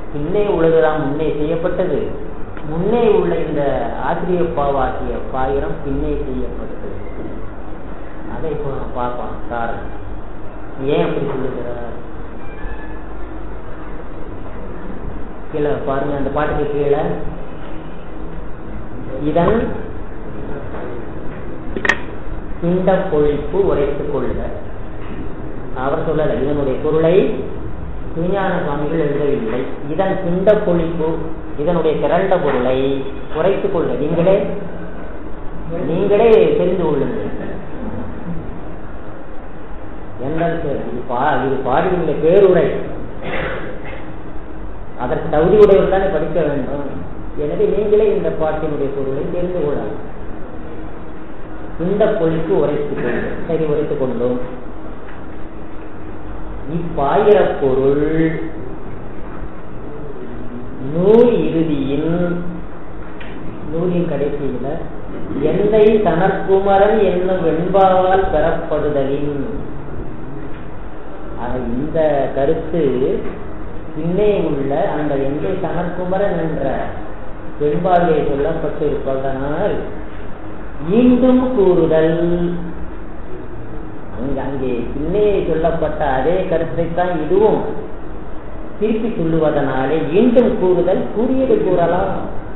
பின்னே உள்ளதுதான் முன்னே செய்யப்பட்டது முன்னே உள்ள இந்த ஆசிரியப்பாவாகிய பாயிரம் பின்னே செய்யப்பட்டது அதை இப்போ நான் பார்ப்போம் காரணம் ஏன் அப்படி சொல்லுகிறார் கீழே பாருங்க அந்த பாட்டுக்கு கீழே இதன் இந்த பொழிப்பு உரைத்துக் கொள்ளுக அவர் சொல்லல இதனுடைய பொருளை விஞ்ஞான சுவாமிகள் எழுதவில்லை இதன் பிண்ட பொழிப்பு இதனுடைய திரண்ட பொருளை குறைத்துக் கொள்ளுங்க நீங்களே நீங்களே தெரிந்து கொள்ளுங்கள் என்றால் சரி, இது பா இது பாடியுள்ள பேருரை அதற்கு தகுதி உடையவர் தானே படிக்க வேண்டும் எனவே நீங்களே இந்த பாட்டினுடைய பொருளை தெரிந்து கொள்ளலாம் இந்த பொழிப்பு உரைத்துக் கொள்ளும் சரி உரைத்துக் கொண்டோம் இப்பாயிரப் பொருள் நூல் இறுதியின் நூலின் கடைசியில எந்தை தனக்குமரன் என்னும் வெண்பாவால் பெறப்படுதலின் ஆக இந்த கருத்து பின்னே உள்ள அந்த எந்தை தனக்குமரன் என்ற வெண்பாவிலே சொல்லப்பட்டு இருப்பதனால் மீண்டும் கூறுதல் அங்க அங்கே பின்னே சொல்லப்பட்ட அதே கருத்தைத்தான் இதுவும் திருப்பி சொல்லுவதனாலே மீண்டும் கூறுதல் கூறியது கூறலாம்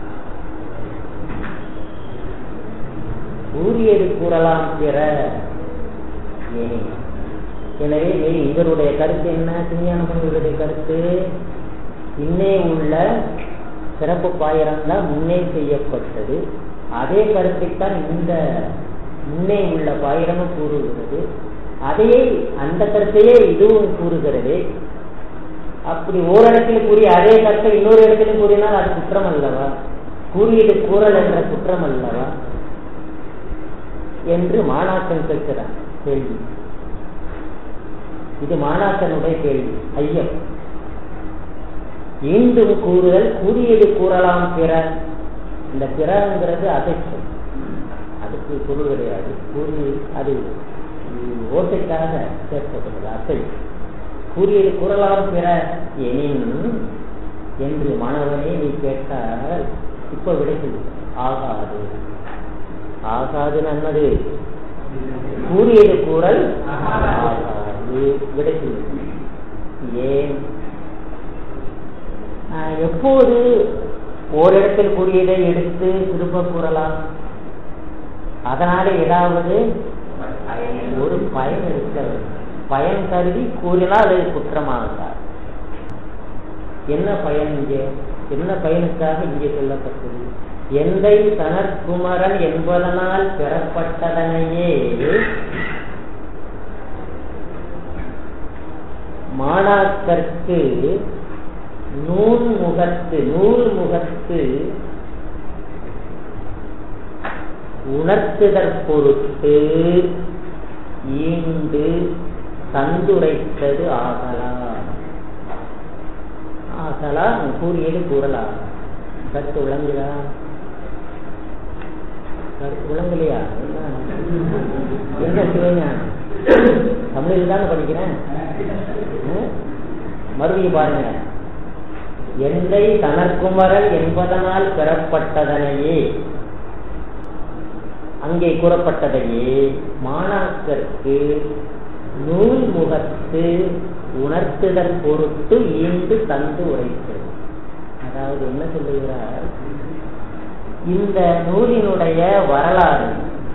கூறியது கூறலாம் பிற ஏனே எனவே வே- இவருடைய கருத்து என்ன சிஞ்ஞானபுடைய கருத்து பின்னே உள்ள சிறப்பு பாயிரம் தான் முன்னே செய்யப்பட்டது அதே கருத்தைத்தான் இந்த முன்னே உள்ள பாயிரமும் கூறுகிறது அதையே அந்த கருத்தையே இதுவும் கூறுகிறது அப்படி ஓரிடத்தில் கூறிய அதே கருத்தை இன்னொரு இடத்திலும் கூறினால் அது குற்றம் அல்லவா கூறியது கூறல் என்ற குற்றம் அல்லவா என்று மாணாக்கன் கேட்கிறார் கேள்வி இது மாணாக்கனுடைய கேள்வி ஐயம் மீண்டும் கூறுதல் கூறியது கூறலாம் பிற இந்த பிறங்கிறது அசைச்சல் அதுக்கு பொருள் கிடையாது கூறி அது உம், ஓசைக்காக சேர்க்கப்பட்டது அசை கூறியது கூறலாம் பிற எனின் என்று மாணவனே நீ கேட்டால் இப்ப விடை சொல்லு ஆகாது ஆகாது நன்னது கூறியது கூறல் ஆகாது விடை சொல்லு ஏன் ஆஹ், எப்போது ஓரிடத்தில் கூறியதை எடுத்து திரும்ப கூறலாம் அதனால ஏதாவது ஒரு பயன் இருக்க வேண்டும். பயன் கருதி கூறினால் அது குற்றமாகாது என்ன பயன் இங்கே என்ன பயனுக்காக இங்கே சொல்லப்பட்டது எந்தை சனற்குமரன் என்பதனால் பெறப்பட்டதனையே மாணாக்கற்கு நூல் முகத்து நூல் முகத்து உணர்த்துதற் பொருட்டு ஈண்டு தந்துரைத்தது ஆகலாம் ஆகலாம் கூறியது கூறலாம் கருத்து விளங்குதா கருத்து விளங்கலையா என்ன? என்ன சிவஞானம் தமிழில் தானே படிக்கிறேன் ம்? மறுபடியும் பாருங்க எந்தை தனக்குமரன் என்பதனால் பெறப்பட்டதனையே அங்கே கூறப்பட்டதையே மாணாக்கருக்கு நூல் முகத்து உணர்த்துதல் பொருட்டு ஈண்டு தந்து உரைத்தது அதாவது என்ன சொல்லுகிறார் இந்த நூலினுடைய வரலாறு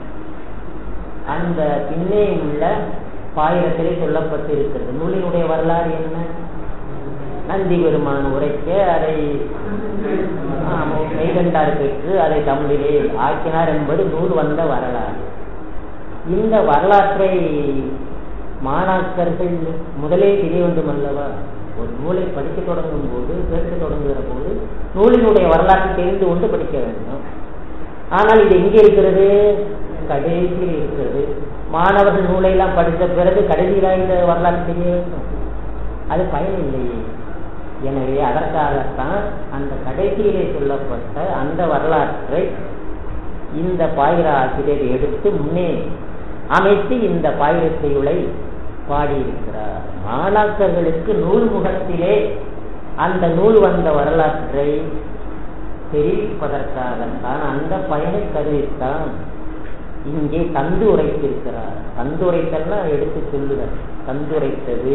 அந்த பின்னே உள்ள பாயிரத்திலே சொல்லப்பட்டிருக்கிறது நூலினுடைய வரலாறு என்ன நந்தி பெருமான் உரைக்க அதை மெய்கண்டார் பெற்று அதை தமிழிலே ஆக்கினார் என்பது நூல் வந்த வரலாறு இந்த வரலாற்றை மாணாக்கர்கள் முதலே தெரிய வேண்டும் அல்லவா ஒரு நூலை படிக்க தொடங்கும் போது கேட்க தொடங்குகிற போது நூலினுடைய வரலாற்றை தெரிந்து கொண்டு படிக்க வேண்டும் ஆனால் இது எங்கே இருக்கிறது கடைசியில் இருக்கிறது மாணவர்கள் நூலை எல்லாம் படித்த பிறகு கடைசியில் இந்த வரலாறு தெரிய வேண்டும் அது பயன் இல்லையே எனவே அதற்காகத்தான் அந்த கடைசியிலே சொல்லப்பட்ட அந்த வரலாற்றை இந்த பாயிர ஆசிரியர் எடுத்து முன்னே அமைத்து இந்த பாயிர செய்யுளை பாடியிருக்கிறார் மாணாக்கர்களுக்கு நூல் முகத்திலே அந்த நூல் வந்த வரலாற்றை தெரிவிப்பதற்காகத்தான் அந்த பயனை கருவித்தான் இங்கே தந்து உரைத்திருக்கிறார் தந்து உரைத்தல்னா எடுத்து சொல்லுகிறார் தந்துரைத்தது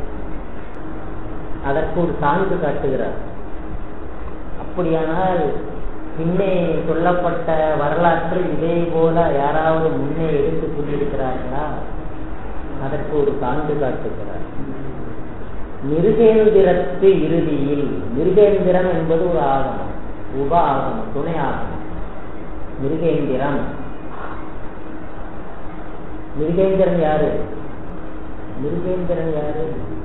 அதற்கு ஒரு சான்று காட்டுகிறார் அப்படியானால் பின்னே சொல்லப்பட்ட வரலாற்றை இதே போல யாராவது முன்னே எடுத்து சொல்லியிருக்கிறார்களா அதற்கு ஒரு சான்று காட்டுகிறார் மிருகேந்திரத்து இறுதியில் மிருகேந்திரம் என்பது ஒரு ஆகமம் உப ஆகமம் துணை ஆகமம் மிருகேந்திரம் மிருகேந்திரன் யாரு மிருகேந்திரன் யாரு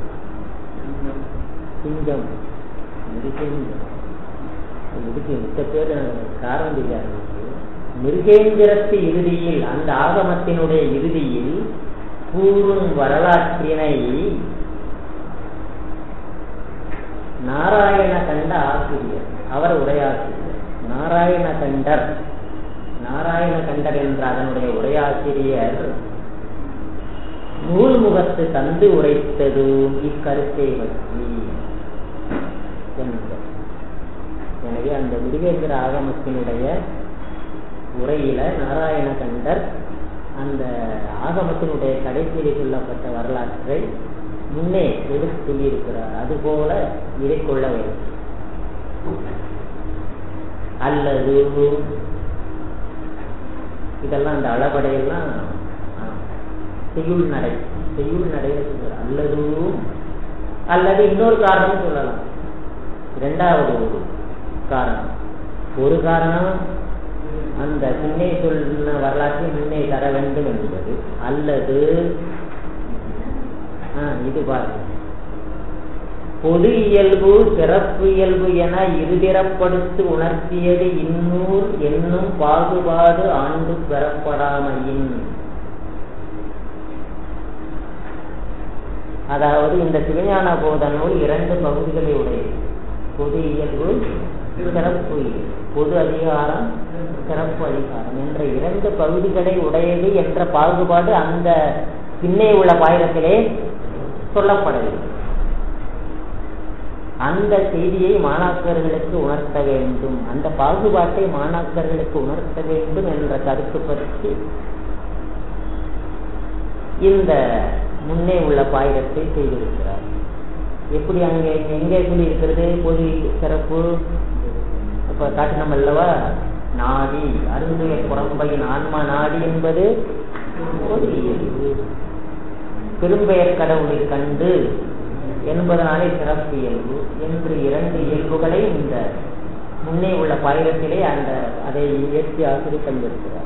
சிங்கம் மிருகேந்திரன் இதுக்கு மித்த பேர் காரணம் தெரியாது மிருகேந்திரத்து இறுதியில் அந்த ஆகமத்தினுடைய இறுதியில் கூறும் வரலாற்றினை நாராயண கண்ட ஆசிரியர் அவர் உரையாசிரியர் நாராயண கண்டர் நாராயண கண்டர் என்ற அதனுடைய உரையாசிரியர் நூல்முகத்து தந்து உரைத்தது இக்கருத்தை பற்றி என்பது எனவே அந்த முருகேந்திர ஆகமத்தினுடைய உரையில நாராயண கண்டர் அந்த ஆகமத்தினுடைய கடைசியில் சொல்லப்பட்ட வரலாற்றை முன்னே எடுத்து சொல்லியிருக்கிறார் அதுபோல இதை கொள்ள வேண்டும் அல்லது இதெல்லாம் அந்த அளவடையெல்லாம் செய்யுள் நடை செய்யுள் நடையில சொல்றார் அல்லது அல்லது இன்னொரு காரணம் சொல்லலாம் இரண்டாவது ஒரு காரணம் ஒரு காரணம் அந்த முன்னே சொன்ன வரலாற்றை முன்னே தர வேண்டும் என்பது அல்லது இது பாருங்க பொது இயல்பு சிறப்பு இயல்பு என இருதிறப்படுத்து உணர்த்தியது இன்னூர் என்னும் பாகுபாடு ஆண்டு பெறப்படாமையின் அதாவது இந்த சிவஞான போத நூல் இரண்டு பகுதிகளை உடையது பொது இயல்பு சிறப்பு பொது அதிகாரம் சிறப்பு அதிகாரம் என்ற இரண்டு பகுதிகளை உடையது என்ற பாகுபாடு அந்த பின்னே உள்ள பாயிரத்திலே சொல்லப்படவில்லை அந்த செய்தியை மாணாக்கர்களுக்கு உணர்த்த வேண்டும் அந்த பாகுபாட்டை மாணாக்கர்களுக்கு உணர்த்த வேண்டும் என்ற கருத்து பற்றி இந்த முன்னே உள்ள பாயிரத்தை செய்திருக்கிறார் எப்படி அங்கே எங்கே சொல்லி இருக்கிறது பொது சிறப்பு இப்ப காட்டினம் அல்லவா நாடி அருந்துய புறம்பையின் ஆன்மா நாடி என்பது பொது இயல்பு பெரும்பெயர் கடவுளை கண்டு என்பதனாலே சிறப்பு இயல்பு என்று இரண்டு இயல்புகளை இந்த முன்னே உள்ள பாயிரத்திலே அந்த அதை இயற்கை ஆசிரியர் தந்திருக்கிறார்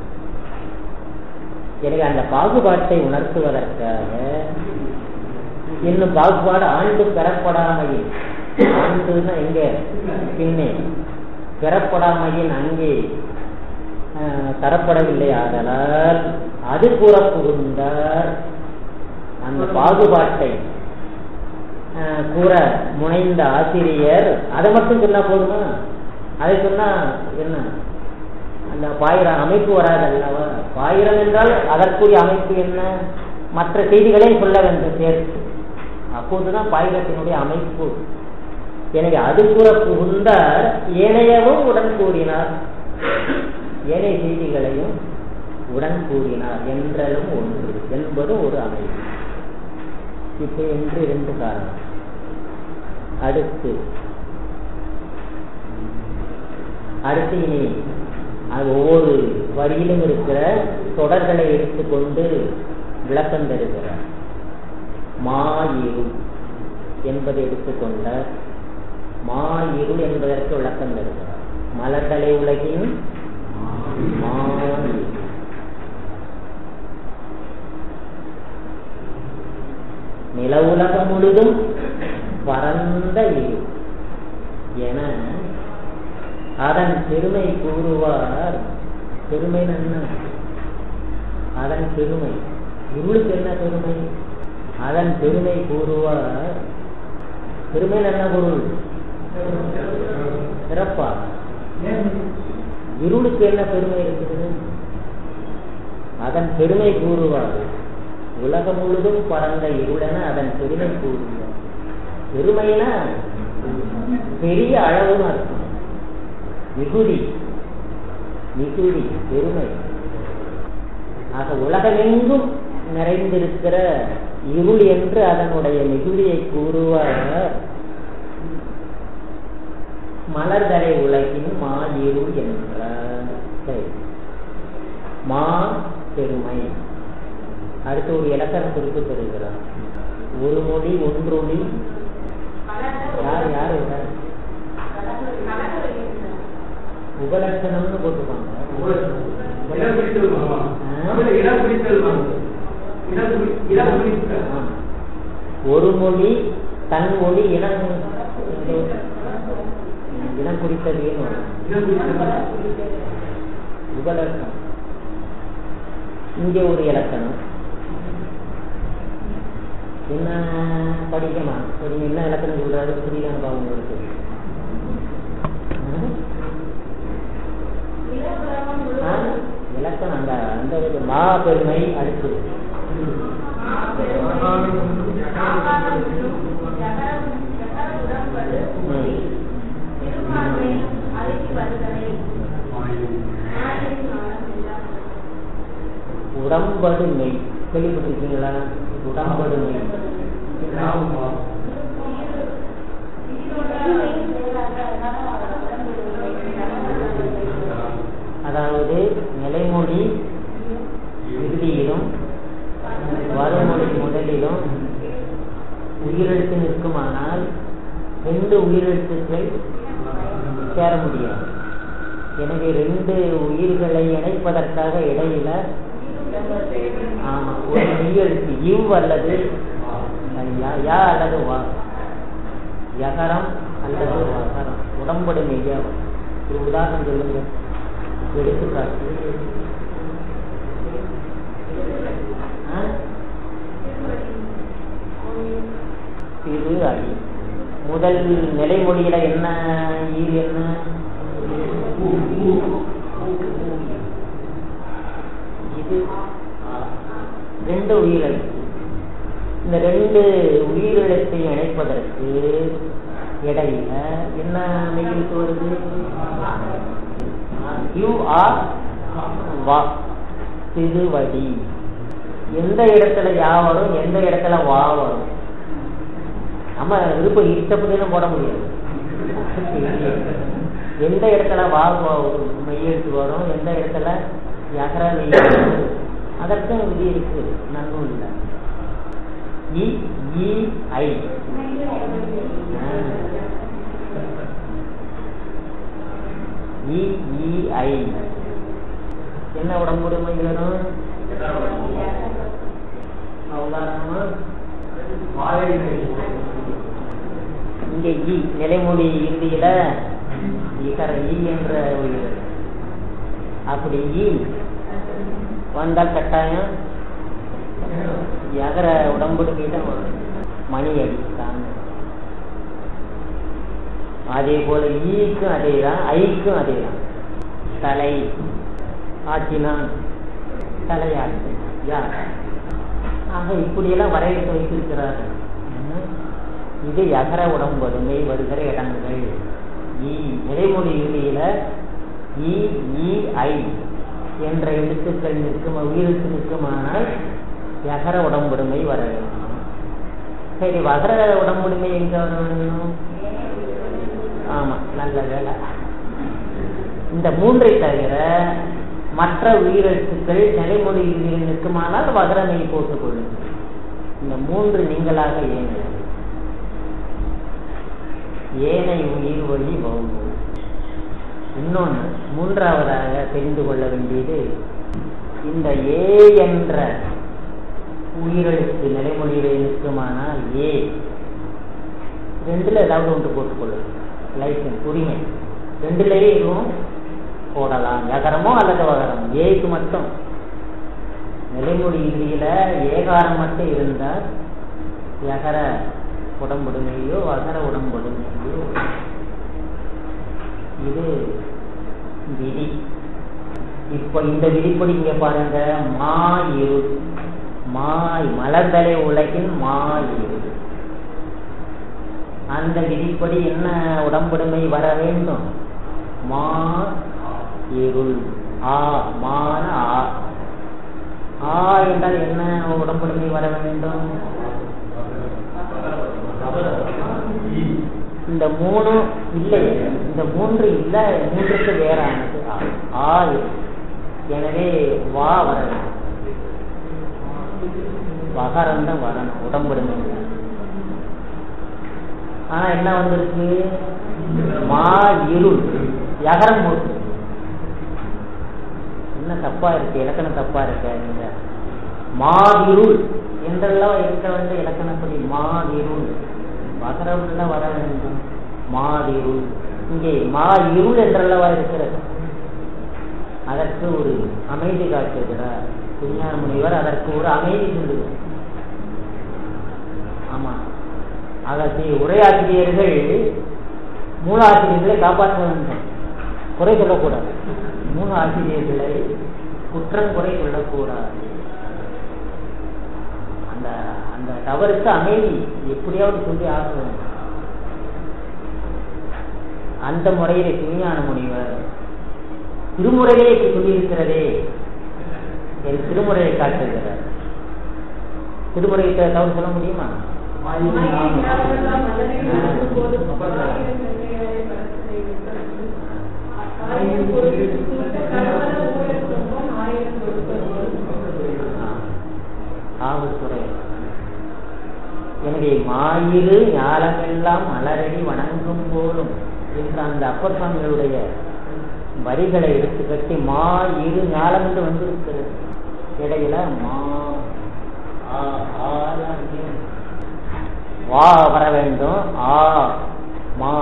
எனவே அந்த பாகுபாட்டை உணர்த்துவதற்காக இன்னும் பாகுபாடு ஆண்டு பெறப்படாமையில் ஆண்டுன்னா எங்க பின்னே பெறப்படாமையின் அங்கே தரப்படவில்லை ஆதலால் அது கூற புகுந்தார் அந்த பாகுபாட்டை கூற முனைந்த ஆசிரியர் அதை மட்டும் சொன்னா போதுமா அதை சொன்னா என்ன அந்த பாயிரம் அமைப்பு வராது அல்லவா பாயிரம் என்றால் அதற்குரிய அமைப்பு என்ன மற்ற செய்திகளை சொல்ல வேண்டும் சேர்த்து அப்போதுதான் பாயிரத்தினுடைய அமைப்பு எனவே அது கூற புகுந்தார் ஏனையவும் உடன் கூறினார் ஏனைய செய்திகளையும் உடன் கூறினார் என்றலும் ஒன்று என்பது ஒரு அமைப்பு இப்ப என்று இரண்டு காரணம் அடுத்து அடுத்து இனி அது ஒவ்வொரு வரியிலும் இருக்கிற தொடர்களை எடுத்துக்கொண்டு விளக்கம் தருகிறார் மாயிருள் என்பதை எடுத்துக்கொண்ட மாயிருள் என்பதற்கு விளக்கம் தருகிறார் மலர்களை உலகின் மாயிருள் நில உலகம் முழுதும் பரந்த இரு என அதன் பெருமை கூறுவார் பெருமை என்ன அதன் பெருமை இருளுக்கு என்ன பெருமை அதன் பெருமை கூறுவார் பெருமை என்ன பொருள் சிறப்பா இருளுக்கு என்ன பெருமை இருக்குது அதன் பெருமை கூறுவார் உலகம் முழுதும் பறந்த இருளென அதன் பெருமை கூறுவார் பெருமைனா பெரிய அளவுன்னு அர்த்தம் மிகுதி மிகுதி பெருமை ஆக உலகமெங்கும் நிறைந்திருக்கிற இருள் என்று அதனுடைய மிகுதியை கூறுவார் மலர்தலை உலகின் மா இருள் என்றார் சரி மா பெருமை அடுத்து ஒரு இலக்கண குறிப்பு தருகிறார் ஒரு மொழி ஒன்றொழி யார் யார் யார் உபலட்சணம்னு போட்டுப்பாங்க இடம் பிடித்தல் மாமா. தமிழ்ல இடம் பிடித்தல் மாமா. இடம் பிடி- இடம் பிடித்தல். ஆமா. ஒரு மொழி தன் மொழி இனம் இனம் குறித்ததுன்னு வரும். இடம் பிடித்தல். உபலட்சணம் இங்கே ஒரு இலக்கணம் என்ன படிக்கமா சரி என்ன இலக்கணம் சொல்றாரு புரியலான்னு பாவம் உங்களுக்கு ம்? ஆ? இலக்கணம் அந்த அந்த ஒரு மா பெருமை அடுத்து ம். உடம்படு மெய் கேள்விப்பட்டிருக்கீங்களா உடம்படு மெய் ஆமா. அதாவது நிலைமொழி இறுதியிலும் வறுமொழி முதலிலும் உயிரெழுத்து நிற்குமானால் ரெண்டு உயிரெழுத்துக்கள் சேர முடியாது எனவே ரெண்டு உயிர்களை இணைப்பதற்காக இடையில ஆமா ஒரு மெய்யெழுத்து இவ் அல்லது யா யா அல்லது வா யகரம் அல்லது வகரம் உடம்படு மெய்யா ஒரு உதாரணம் சொல்லுங்க எடுத்துக்காட்டு ஆ? திரு அடி முதல் நிலைமொழியில என்ன ஈர் என்ன இது ஆ, ரெண்டு உயிரெழுத்து இந்த ரெண்டு உயிரிழத்தை இணைப்பதற்கு இடையில என்ன மெய்யெழுத்து வருது யூ ஆர் வா திருவடி எந்த இடத்துல யா வரும் எந்த இடத்துல வா வரும் நம்ம விருப்பம் இஷ்டப்படியும் போட முடியாது எந்த இடத்துல வா வ- மெய்யெழுத்து வரும் எந்த இடத்துல யகர மெய்யெழுத்து அதற்கும் விதி இருக்கு நன்னும் இல்லை இ இ ஐ இ இ ஐ என்ன உடம்புடைமை வேணும் உதாரணமா வாழையிலை. இங்க இ நிலைமொழி இறுதியில இகர இ என்ற உயிர் அப்படி இ வந்தால் கட்டாயம் யகர உடம்புடுக்கை தான் வரும் மணி அடி தான் அதே போல ஈக்கும் அதே தான் ஐக்கும் அதே தான் தலை ஆட்டினான் தலையாட்டு யார் ஆக இப்படியெல்லாம் வரையறுத்து வைத்திருக்கிறார்கள் ம். இது யகர உடம்பொருமை வருகிற இடங்கள் ஈ நிலைமொழி இறுதியில இ இ ஐ என்ற எழுத்துக்கள் நிற்கும் உயிருக்கு நிற்குமானால் யகர உடம்புடைமை வர வேண்டும் சரி வகர உடம்புடைமை எங்க வர வேணும் ஆமா நல்ல வேலை இந்த மூன்றை தவிர மற்ற உயிரெழுத்துக்கள் நிலைமொழி இறுதியில் நிற்குமானால் வகரமை போட்டுக் கொள்ளுங்கள் இந்த மூன்று நீங்களாக ஏனை ஏனை உயிர் வழி வௌவு இன்னொன்று மூன்றாவதாக தெரிந்து கொள்ள வேண்டியது இந்த ஏ என்ற உயிரெழுத்து நிலைமொழியிலே நிற்குமானால் ஏ ரெண்டுல ஏதாவது ஒன்று போட்டுக்கொள்ளும் லைசன்ஸ் உரிமை ரெண்டுலேயே இதுவும் போடலாம் யகரமோ அல்லது வகரமோ ஏக்கு மட்டும் நிலைமொழி இறுதியில ஏகாரம் மட்டும் இருந்தால் யகர உடம்புடுமையோ வகர உடம்புடுமையோ இது விதி இப்போ இந்த விதிப்படி இங்க பாருங்க மா இருள் மாய் மலர்தலை உலகின் மா இருள் அந்த விதிப்படி என்ன உடம்புடைமை வர வேண்டும் மா இருள் ஆ மான ஆ ஆ என்றால் என்ன உடம்புடைமை வர வேண்டும் இந்த மூணு இல்லை இந்த மூன்று இல்ல மூன்றுக்கு வேறானது ஆ. ஆ இருக்கு. எனவே வா வரணும் வகரம் தான் வரணும் உடம்புடைமை ஆனா என்ன வந்திருக்கு மா இருள் யகரம் போட்டு என்ன தப்பா இருக்கு இலக்கணம் தப்பா இருக்கு இந்த மாவிருள் என்றெல்லாம் இருக்க வேண்டிய இலக்கணப்படி மாவிருள் வகரம்ல வர வேண்டும் மாவிருள் இங்கே மா இருள் என்றல்லவா இருக்கிறது அதற்கு ஒரு அமைதி காட்டுகிறார் விஞ்ஞான முனிவர் அதற்கு ஒரு அமைதி சொல்லுகிறார் ஆமா அதற்கு உரையாசிரியர்கள் மூலாசிரியர்களை காப்பாற்ற வேண்டும் குறை சொல்லக்கூடாது மூணு ஆசிரியர்களை குற்றம் குறை சொல்லக்கூடாது அந்த அந்த தவறுக்கு அமைதி எப்படியாவது சொல்லி ஆக வேண்டும் அந்த முறையிலே விஞ்ஞான முனிவர் திருமுறையிலே இப்படி சொல்லியிருக்கிறதே என் திருமுறையை காட்டுகிறார் திருமுறையை தவறு சொல்ல முடியுமா ஆவுத்துறை எனவே மாயிரு ஞாலமெல்லாம் மலரடி வணங்கும் போலும் என்ற அந்த அப்பர் சுவாமிகளுடைய வரிகளை எடுத்து கட்டி மா இரு ஞாலம் என்று வந்திருக்கிறது இடையில மா ஆ, ஆ லாம் இருக்கு. வா வர வேண்டும் ஆ மா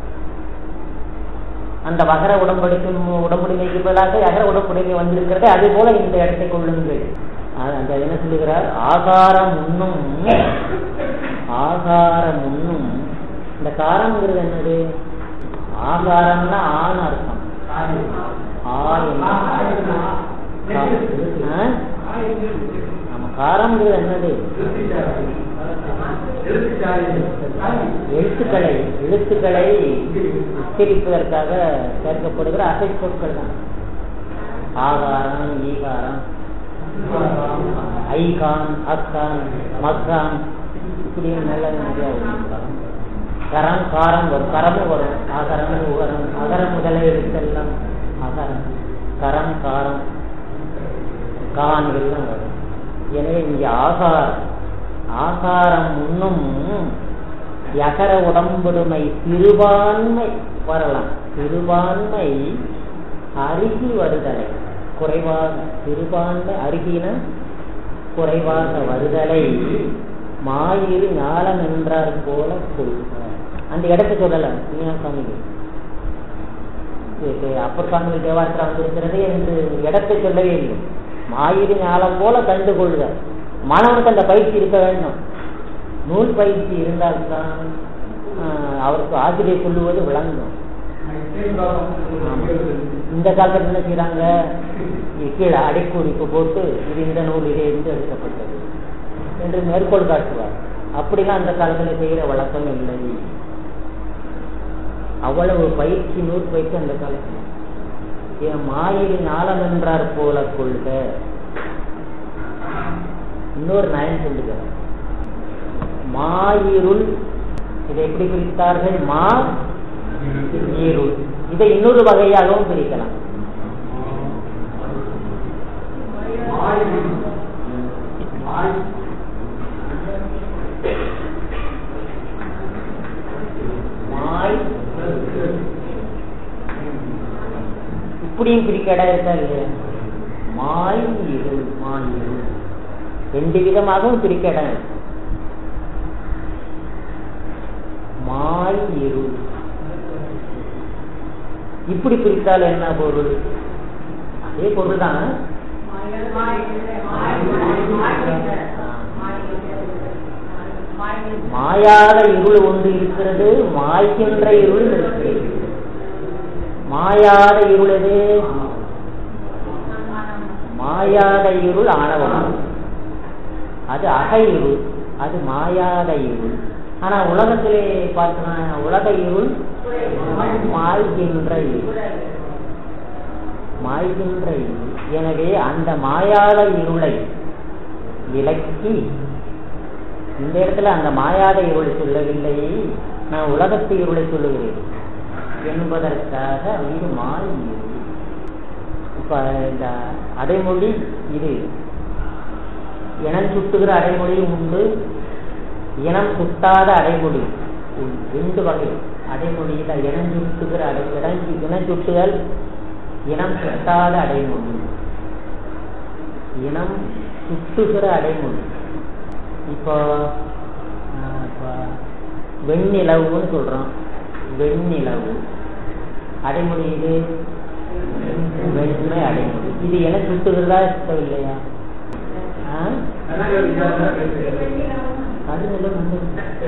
அந்த வகர உடம்படிக்கும் உடம்புடைமைக்கு பதிலாக அகர உடம்புடைமை வந்திருக்கிறது அதே போல இந்த இடத்தை கொள்ளுங்கள் அது அந்த என்ன சொல்லுகிறார் ஆகாரம் உண்ணும் ஆகாரம் உண்ணும் இந்த காரம்ங்கிறது என்னது ஆகாரம்னா ஆண் அர்த்தம் ஆ என்ன? ஆ? ஆமா காரம்ங்கிறது என்னது எழுத்துக்களை எழுத்துக்களை உச்சரிப்பதற்காக சேர்க்கப்படுகிற அசை சொற்கள் தான் ஆகாரம் ஈகாரம் ஐகான் அக்கான் மக்கான் இப்படி நல்ல நிறைய வரும். கரம் காரம் வரும் கரமும் வரும் ஆகரம் உகரம் அகரம் முதல எழுத்தெல்லாம் அகரம் கரம் காரம் கான் எல்லாம் வரும் எனவே இங்கே ஆகாரம் ஆகாரம் உண்ணும் யகர உடம்புடுமை சிறுபான்மை வரலாம் சிறுபான்மை அருகி வருதலை குறைவாக சிறுபான்மை அருகின குறைவாக வருதலை மாயிரு ஞாலம் என்றார் போல கொள்க அந்த இடத்தை சொல்லலாம் சுவாமிக்கு அப்பர் சுவாமிகள் தேவாரத்தில் வந்திருக்கிறது என்று இடத்தை சொல்லவே இல்லை மாயிரு ஞாலம் போல கண்டு கொள்க மாணவனுக்கு அந்த பயிற்சி இருக்க வேண்டும் நூல் பயிற்சி இருந்தால்தான் ஆஹ், அவருக்கு ஆசிரியர் சொல்லுவது விளங்கும் இந்த காலத்துல என்ன செய்யறாங்க இ- கீழே அடைக்குறிப்பு போட்டு இது இந்த நூலிலே இருந்து எடுக்கப்பட்டது என்று மேற்கோள் காட்டுவார் அப்படிலாம் அந்த காலத்துல செய்கிற வழக்கம் இல்லை அவ்வளவு பயிற்சி நூல் பயிற்சி அந்த காலத்துல ஏன் மாயிரு ஞாலம் என்றார் போல கொள்க இன்னொரு நயன் சொல்லுக மாயிருள் இதை எப்படி பிரித்தார்கள் மா இருள் இதை இன்னொரு வகையாகவும் பிரிக்கலாம் மாய் இப்படியும் பிரிக்க இடம் இருக்கா இல்லையா மாய் இருள் மாய் இருள் ரெண்டு விதமாகவும் பிரிக்க இடம் இருக்கு. மாய் இருள் இப்படி பிரித்தால் என்ன பொருள் அதே பொருள் தான் மாயாத இருள் ஒன்று இருக்கிறது மாய்க்கின்ற இருள் இருக்கிறது மாயாத இருள் எது மாயாத இருள் ஆணவம் அது அக இருள் அது மாயாத இருள் ஆனா உலகத்திலே பார்க்கணும் உலக இருள் மாய்கின்ற இருள் மாய்கின்ற இருள் எனவே அந்த மாயாத இருளை விலக்கி இந்த இடத்துல அந்த மாயாத இருளை சொல்லவில்லை நான் உலகத்து இருளை சொல்லுகிறேன் என்பதற்காக இது மாய் இருள் இப்ப இந்த அடைமொழி இது இனம் சுட்டுகிற அடைமொழியும் உண்டு இனம் சுட்டாத அடைமொழி உண்டு. ரெண்டு வகை அடைமொழியில இனம் சுட்டுகிற அடை இடம் இனம் சுட்டுதல் இனம் சுட்டாத அடைமொழி இனம் சுட்டுகிற அடைமொழி இப்போ ஆஹ், இப்போ வெண்ணிலவுன்னு சொல்றோம் வெண்ணிலவு அடைமொழி இது வெண்மை அடைமொழி இது என சுட்டுகிறதா இல்லையா ஆ? அது நல்ல நல்லது.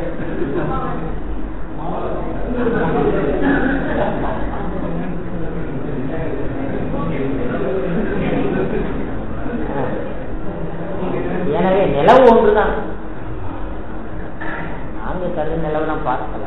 ஆ. எனவே நிலவு ஒன்றுதான் நாங்க கருது நிலவெல்லாம் பார்க்கல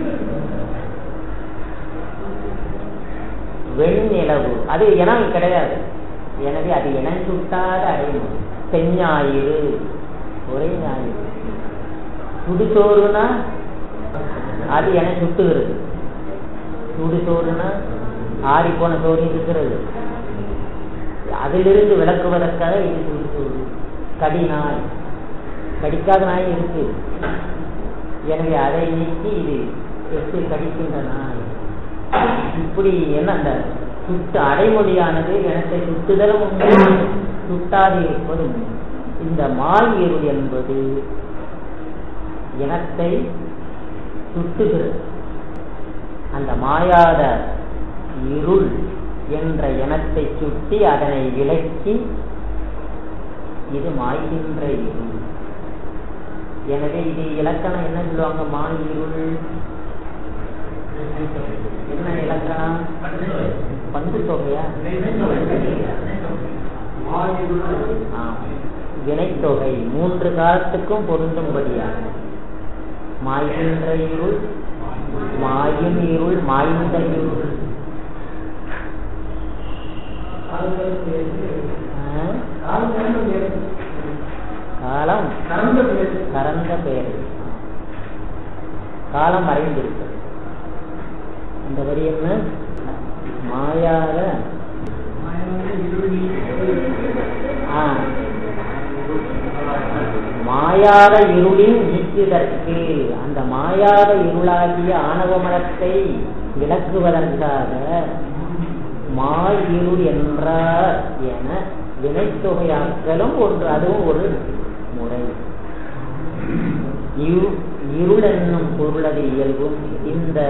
வெண்ணிலவு அது இனம் கிடையாது எனவே அது இனம் சுட்டாத அடையும் செஞ்ஞாயிறு ஒரே ஞாயிறு சுடுசோறுனா அது என சுட்டுகிறது சுடுசோறுனா ஆறி போன சோறு இருக்கிறது அதிலிருந்து விளக்குவதற்காக இது சுடுசோறு கடி நாய் கடிக்காத நாய் இருக்கு எனவே அதை நீக்கி இது எட்டு கடிக்கின்ற நாய் இப்படி என்ன அந்த சுட்டு அடைமொழியானது இனத்தை சுட்டுதலும் உண்டு சுட்டாது இருப்பதும் உண்டு. இந்த மாய் இருள் என்பது இனத்தை சுட்டுகிறது அந்த மாயாத இருள் என்ற இனத்தை சுட்டி அதனை விலக்கி இது மாய்கின்ற இருள் எனவே இது இலக்கணம் என்ன சொல்லுவாங்க மாய் இருள் என்ன இலக்கணம் பந்து தொகையா ஆ. வினைத்தொகை மூன்று காலத்துக்கும் பொருந்தும்படியாக மாய்கின்ற இருள் மாயும் இருள் மாய்ந்த இருள் ஆ? காலம் கறந்த பெயர் காலம் மறைந்திருக்கு அந்த வரி என்ன மாயாத ஆ. மாயாத இருளின் நீக்குதற்கு அந்த மாயாத இருளாகிய ஆணவ மரத்தை விளக்குவதற்காக மாய் இருள் என்றார் என வினைத்தொகையாக்கலும் ஒன்று அதுவும் ஒரு முறை இரு- இருள் என்னும் பொருளது இயல்பும் இந்த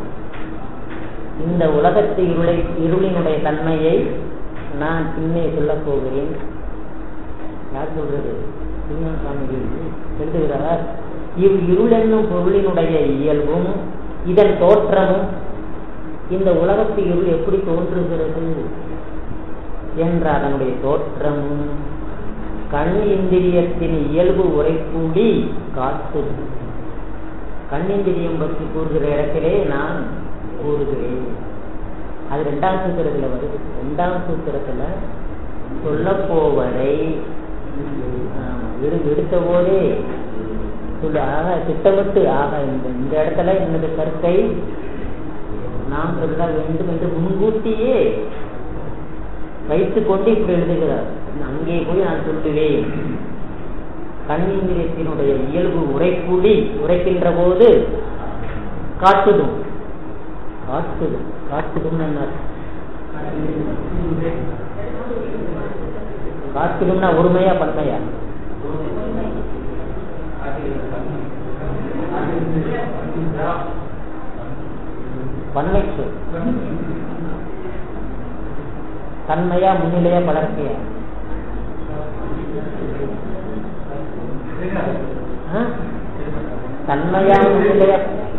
இந்த உலகத்து இருளை இருளினுடைய தன்மையை நான் பின்னே சொல்லப் போகிறேன் யார் சொல்றது சிவன் சுவாமிகள் எழுதுகிறார் இவ் இருள் என்னும் பொருளினுடைய இயல்பும் இதன் தோற்றமும் இந்த உலகத்து இருள் எப்படி தோன்றுகிறது என்ற அதனுடைய தோற்றமும் கண் இந்திரியத்தின் இயல்பு உரைக்கூடி காத்து கண்ணிந்திரியம் பற்றி கூறுகிற இடத்திலே நான் கூறுகிறேன் அது ரெண்டாம் சூத்திரத்துல வருது ரெண்டாம் சூத்திரத்துல சொல்லப் போவதை ஆமா, விடு விடுத்த போதே சொல்லு ஆக திட்டமிட்டு ஆக இந்த இந்த இடத்துல எனது கருத்தை நாம் சொல்ல வேண்டும் என்று முன்கூட்டியே வைத்துக் கொண்டு இப்படி எழுதுகிறார் அங்கே போய் நான் சொல்லுவேன் கண்ணீந்திரியத்தினுடைய இயல்பு உரைக்கூடி உரைக்கின்ற போது காட்டுதும் காட்டுதும் காட்டுதும் என்ன காட்டுதும்னா ஒருமையா பன்மையா பன்மை சொல் தன்மையா முன்னிலையா பலர்க்கையா ஆ? தன்மையா முன்னிலையா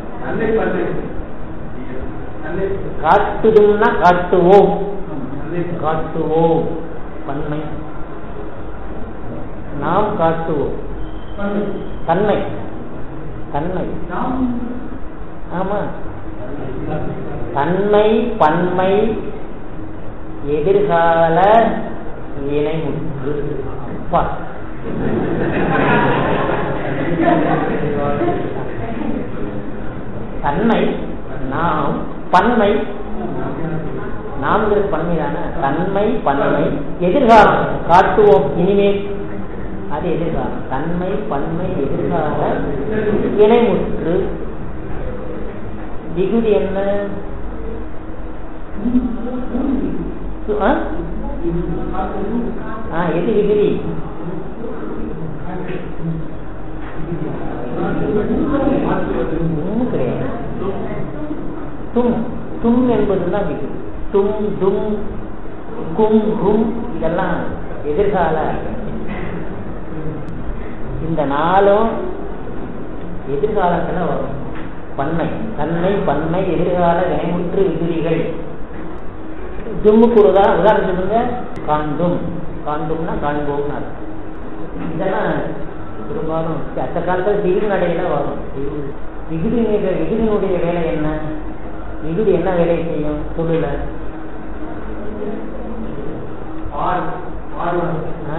காட்டுதும்னா காட்டுவோம் காட்டுவோம் பன்மை நாம் காட்டுவோம் தன்மை தன்மை நாம் ஆமா தன்மை பன்மை எதிர்கால வினைமுற்று அப்பா தன்மை நாம் பன்மை நாம்ங்கிறது பன்மை தானே தன்மை பன்மை எதிர்காலம் காட்டுவோம் இனிமேல் அது எதிர்காலம் தன்மை பன்மை எதிர்கால வினைமுற்று விகுதி என்ன சு- ஆ? ஆ, எது விகுதி உம் கிடையாது தும் தும் என்பதுதான் விகுதி தும் தும் கும் கும் இதெல்லாம் எதிர்கால இந்த நாளும் எதிர்காலத்துல வரும் பன்மை தன்மை பன்மை எதிர்கால வினைமுற்று விகுதிகள் தும்முக்கு ஒரு உதா- உதாரணம் சொல்லுங்க காண்டும் காண்டும்னா காண்போம்னு அர்த்தம் இதெல்லாம் பெரும்பாலும் அந்த காலத்துல திகிர் நடையில வரும் விகுதி விகுதியினுடைய வேலை என்ன விகுதி என்ன வேலை செய்யும் சொல்லுல ஆர் ஆர் ஆ?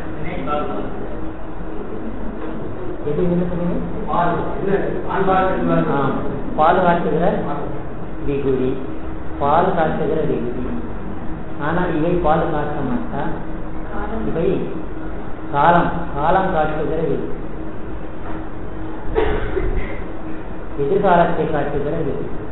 எது என்ன சொன்னீங்க ஆர் இல்ல ஆண்பார் ஆ, பால் காட்டுகிற விகுதி பால் காட்டுகிற விகுதி ஆனால் இவை பால் காட்ட மாட்டா இவை காலம் காலம் காட்டுகிற விகுதி எதிர்காலத்தை காட்டுகிற விகுதி